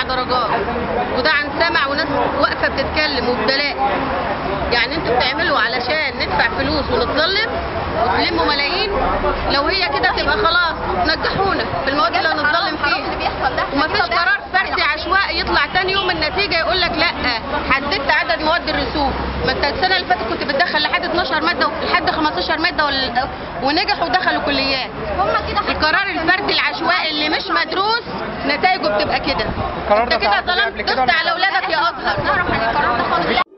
درجات وده عن سمع وناس واقفه بتتكلم وبدلاء يعني انتوا بتعملوا علشان ندفع فلوس ونتظلم وتلموا ملايين لو هي كده تبقى خلاص نجحونا في المواد اللي هنتظلم حرام اللي فيها بيحصل ده ومفيش قرار فردي عشوائي يطلع تاني يوم النتيجه يقول لك لا حددت عدد مواد الرسوم ما انت السنه اللي فاتت كنت بتدخل لحد 12 ماده ولحد 15 ماده وال- ونجحوا ودخلوا كليات هم كده القرار الفردي العشوائي اللي مش مدروس نتائجه بتبقى كده القرار انت ده كده فعال قبل ظلمت كده دوست ولا على اولادك يا ازهر نعرف عن القرار ده خالص